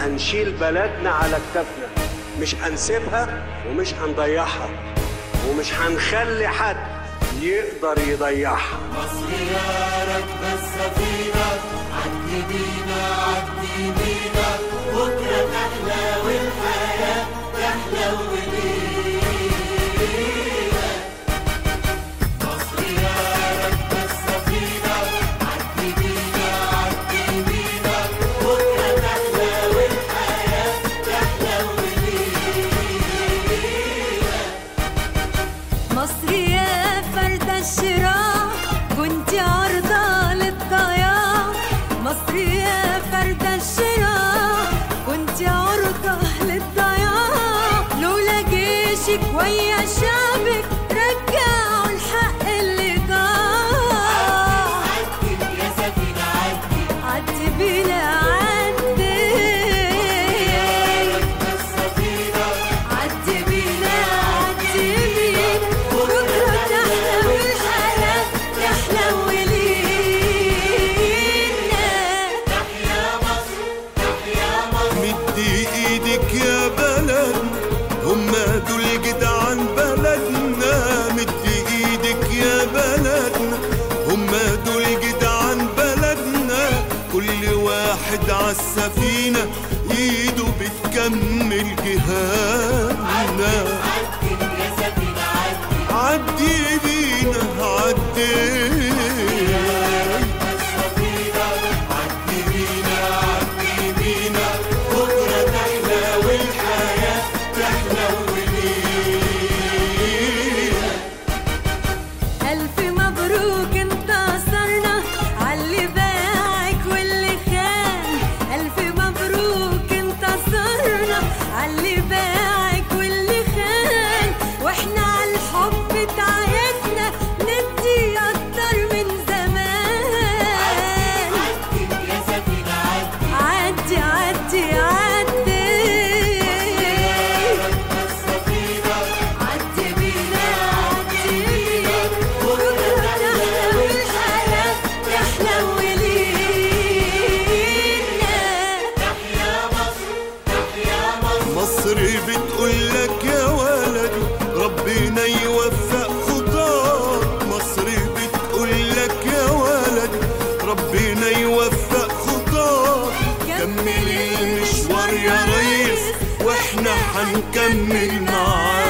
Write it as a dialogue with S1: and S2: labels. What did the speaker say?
S1: هنشيل بلدنا على كتافنا مش هنسيبها ومش هنضيعها ومش هنخلي حد يقدر يضيعها
S2: مصر يا رب السفينة عدي بينا عدي بينا بكرة تحلى والحياة تحلى ولينا مصر يا رب السفينة عدي بينا عدي بينا بكرة تحلى والحياة تحلى ولينا
S3: مصر يا فرد الشراع كنت عرضة للضياع مصر يا فرد الشراع كنت عرضة للضياع لولا جيشك ويا شعبك رجعوا الحق اللي ضاع
S2: عدي يا سفينة عدي
S3: عدي بينا عدي
S2: السفينة
S3: عدي بينا عدي بينا بكرة تحلى والحياة تحلى ولينا
S2: تحيا مصر تحيا مصر
S4: مدي ايدك يا بلد هما دول جدعان بلدنا مدي ايدك يا بلدنا هما دول جدعان بلدنا كل واحد عالسفينة ايده بتكمل جهادنا
S2: عدي يا سفينة عدي
S4: عدي بينا عدي
S2: السفينة عدي بينا عدي بينا بكرة تحلى والحياة تحلى ولينا
S3: ألف مبروك انتصرنا عاللي باعك واللي خان ألف مبروك انتصرنا عاللي باعك واللي خان واحنا عالحب بتاعتنا ندي أكتر من زمان
S2: عدي يا سفينة عدي
S3: عدي عدي عدي
S2: السفينة
S3: عدي بينا عدي بينا بكرة تحلى والحياة تحلى ولينا
S2: تحيا مصر تحيا مصر
S4: مصر بتقول لك يا ولدي ربنا يوفق خطاك مصر بتقول لك يا ولدي ربنا يوفق خطاك كمل المشوار يا ريس واحنا هنكمل معاك